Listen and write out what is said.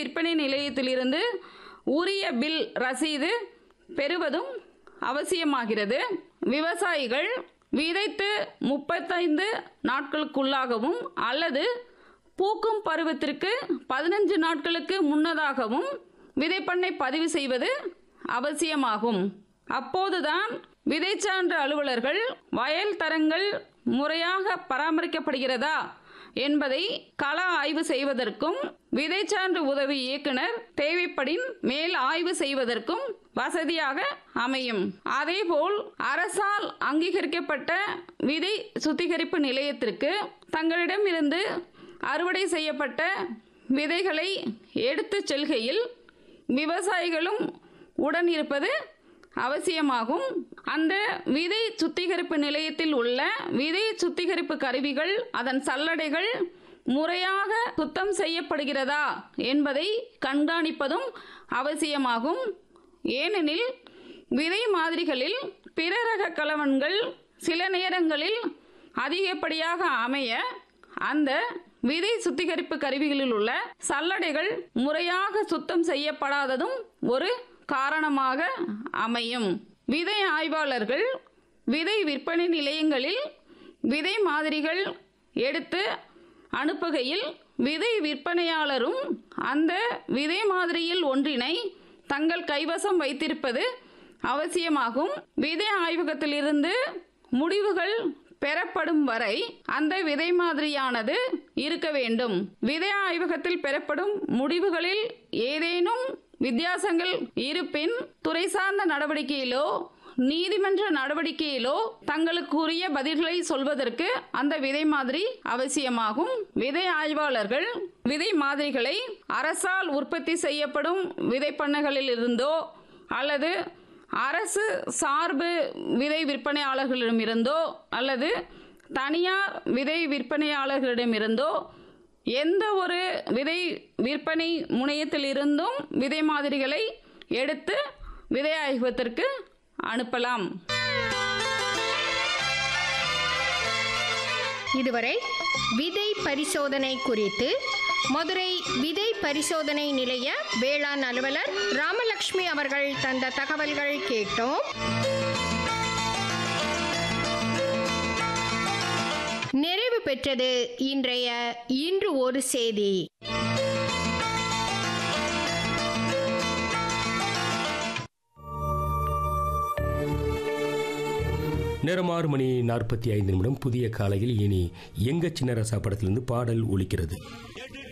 விற்பனை நிலையத்திலிருந்து உரிய பில் ரசீது பெறுவதும் அவசியமாகிறது விவசாயிகள் விதைத்து முப்பத்தைந்து நாட்களுக்குள்ளாகவும் அல்லது பூக்கும் பருவத்திற்கு பதினஞ்சு நாட்களுக்கு முன்னதாகவும் விதைப்பண்ணை பதிவு செய்வது அவசியமாகும் அப்போதுதான் விதைச்சான்று அலுவலர்கள் வயல் தரங்கள் முறையாக பராமரிக்கப்படுகிறதா என்பதை கள ஆய்வு செய்வதற்கும் விதைச்சான்று உதவி இயக்குனர் தேவைப்படின் மேல் ஆய்வு செய்வதற்கும் வசதியாக அமையும் அதேபோல் அரசால் அங்கீகரிக்கப்பட்ட விதை சுத்திகரிப்பு நிலையத்திற்கு தங்களிடமிருந்து அறுவடை செய்யப்பட்ட விதைகளை எடுத்துச் செல்கையில் விவசாயிகளும் உடன் இருப்பது அவசியமாகும் அந்த விதை சுத்திகரிப்பு நிலையத்தில் உள்ள விதை சுத்திகரிப்பு கருவிகள் அதன் சல்லடைகள் முறையாக சுத்தம் செய்யப்படுகிறதா என்பதை கண்காணிப்பதும் அவசியமாகும் ஏனெனில் விதை மாதிரிகளில் பிற ரக கலவன்கள் சில நேரங்களில் அதிகப்படியாக அமைய அந்த விதை சுத்திகரிப்பு கருவிகளில் உள்ள சல்லடைகள் முறையாக சுத்தம் செய்யப்படாததும் ஒரு காரணமாக அமையும் விதை ஆய்வாளர்கள் விதை விற்பனை நிலையங்களில் விதை மாதிரிகள் எடுத்து அனுப்புகையில் விதை விற்பனையாளரும் அந்த விதை மாதிரியில் ஒன்றினை தங்கள் கைவசம் வைத்திருப்பது அவசியமாகும் விதை ஆய்வகத்திலிருந்து முடிவுகள் பெறப்படும் வரை அந்த விதை மாதிரியானது இருக்க வேண்டும் விதை ஆய்வகத்தில் பெறப்படும் முடிவுகளில் ஏதேனும் வித்தியாசங்கள் இருப்பின் துறை சார்ந்த நடவடிக்கையிலோ நீதிமன்ற நடவடிக்கையிலோ தங்களுக்குரிய பதில்களை சொல்வதற்கு அந்த விதை மாதிரி அவசியமாகும் விதை ஆய்வாளர்கள் விதை மாதிரிகளை அரசால் உற்பத்தி செய்யப்படும் விதைப்பண்ணைகளில் இருந்தோ அல்லது அரசு சார்பு விதை விற்பனையாளர்களிடமிருந்தோ அல்லது தனியார் விதை விற்பனையாளர்களிடமிருந்தோ எந்த ஒரு விதை விற்பனை முனையத்திலிருந்தும் விதை மாதிரிகளை எடுத்து விதை ஆய்வகத்திற்கு அனுப்பலாம் இதுவரை விதை பரிசோதனை குறித்து மதுரை விதை பரிசோதனை நிலைய வேளாண் அலுவலர் ராமலட்சுமி அவர்கள் தந்த தகவல்கள் கேட்டோம் நிறைவு பெற்றது இன்றைய இன்று ஒரு செய்தி நேரம் ஆறு மணி நாற்பத்தி ஐந்து நிமிடம் புதிய காலையில் இனி எங்க சின்ன ரசா படத்திலிருந்து பாடல் ஒலிக்கிறது எடு